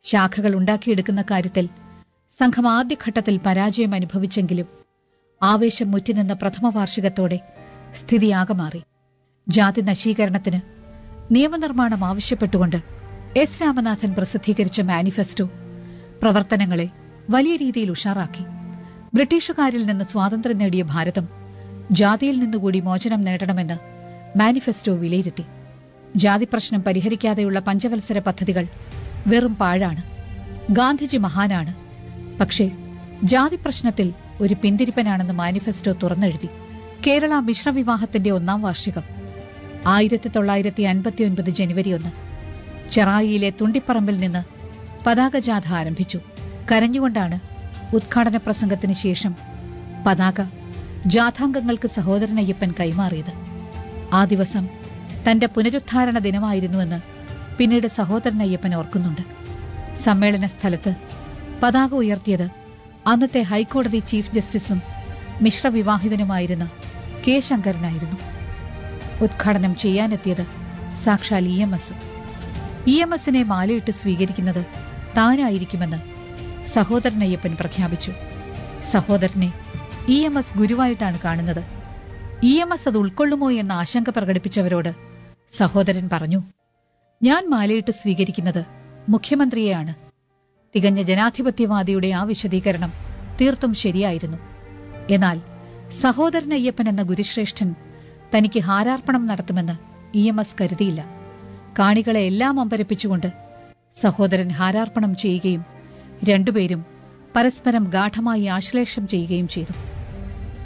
ശാഖകൾ ഉണ്ടാക്കിയെടുക്കുന്ന കാര്യത്തിൽ സംഘം ആദ്യഘട്ടത്തിൽ പരാജയം അനുഭവിച്ചെങ്കിലും ആവേശം മുറ്റിനിന്ന പ്രഥമ വാർഷികത്തോടെ സ്ഥിതിയാകെ മാറി ജാതി നശീകരണത്തിന് നിയമനിർമ്മാണം ആവശ്യപ്പെട്ടുകൊണ്ട് എസ് രാമനാഥൻ പ്രസിദ്ധീകരിച്ച മാനിഫെസ്റ്റോ പ്രവർത്തനങ്ങളെ വലിയ രീതിയിൽ ഉഷാറാക്കി ബ്രിട്ടീഷുകാരിൽ നിന്ന് സ്വാതന്ത്ര്യം നേടിയ ഭാരതം ജാതിയിൽ നിന്നുകൂടി മോചനം നേടണമെന്ന് മാനിഫെസ്റ്റോ വിലയിരുത്തി ജാതി പ്രശ്നം പരിഹരിക്കാതെയുള്ള പഞ്ചവത്സര പദ്ധതികൾ വെറും പാഴാണ് ഗാന്ധിജി മഹാനാണ് പക്ഷേ ജാതി പ്രശ്നത്തിൽ ഒരു പിന്തിരിപ്പനാണെന്ന് മാനിഫെസ്റ്റോ തുറന്നെഴുതി കേരള മിശ്രവിവാഹത്തിന്റെ ഒന്നാം വാർഷികം ആയിരത്തി തൊള്ളായിരത്തി അൻപത്തിയൊൻപത് ജനുവരി ഒന്ന് ചെറായിയിലെ തുണ്ടിപ്പറമ്പിൽ നിന്ന് പതാക ജാഥ ആരംഭിച്ചു കരഞ്ഞുകൊണ്ടാണ് ഉദ്ഘാടന പ്രസംഗത്തിന് ശേഷം പതാക ജാഥാംഗങ്ങൾക്ക് സഹോദരൻ അയ്യപ്പൻ കൈമാറിയത് ആ ദിവസം തന്റെ പുനരുദ്ധാരണ ദിനമായിരുന്നുവെന്ന് പിന്നീട് സഹോദരൻ അയ്യപ്പൻ ഓർക്കുന്നുണ്ട് സമ്മേളന സ്ഥലത്ത് പതാക ഉയർത്തിയത് അന്നത്തെ ഹൈക്കോടതി ചീഫ് ജസ്റ്റിസും മിശ്രവിവാഹിതനുമായിരുന്ന കെ ശങ്കരനായിരുന്നു ഉദ്ഘാടനം ചെയ്യാനെത്തിയത് സാക്ഷാൽ ഇ എം എസും ഇ എം എസിനെ മാലയിട്ട് സ്വീകരിക്കുന്നത് താനായിരിക്കുമെന്ന് സഹോദരൻ അയ്യപ്പൻ പ്രഖ്യാപിച്ചു സഹോദരനെ ഇ എം എസ് ഗുരുവായിട്ടാണ് കാണുന്നത് ഇ എം എസ് അത് ഉൾക്കൊള്ളുമോ എന്ന ആശങ്ക പ്രകടിപ്പിച്ചവരോട് സഹോദരൻ പറഞ്ഞു ഞാൻ മാലയിട്ട് സ്വീകരിക്കുന്നത് മുഖ്യമന്ത്രിയെയാണ് തികഞ്ഞ ജനാധിപത്യവാദിയുടെ ആ വിശദീകരണം തീർത്തും ശരിയായിരുന്നു എന്നാൽ സഹോദരൻ അയ്യപ്പൻ എന്ന ഗുരുശ്രേഷ്ഠൻ തനിക്ക് ഹാരാർപ്പണം നടത്തുമെന്ന് ഇ എം എസ് കരുതിയില്ല കാണികളെ എല്ലാം അമ്പരപ്പിച്ചുകൊണ്ട് സഹോദരൻ ഹാരാർപ്പണം ചെയ്യുകയും രണ്ടുപേരും പരസ്പരം ഗാഠമായി ആശ്ലേഷം ചെയ്യുകയും ചെയ്തു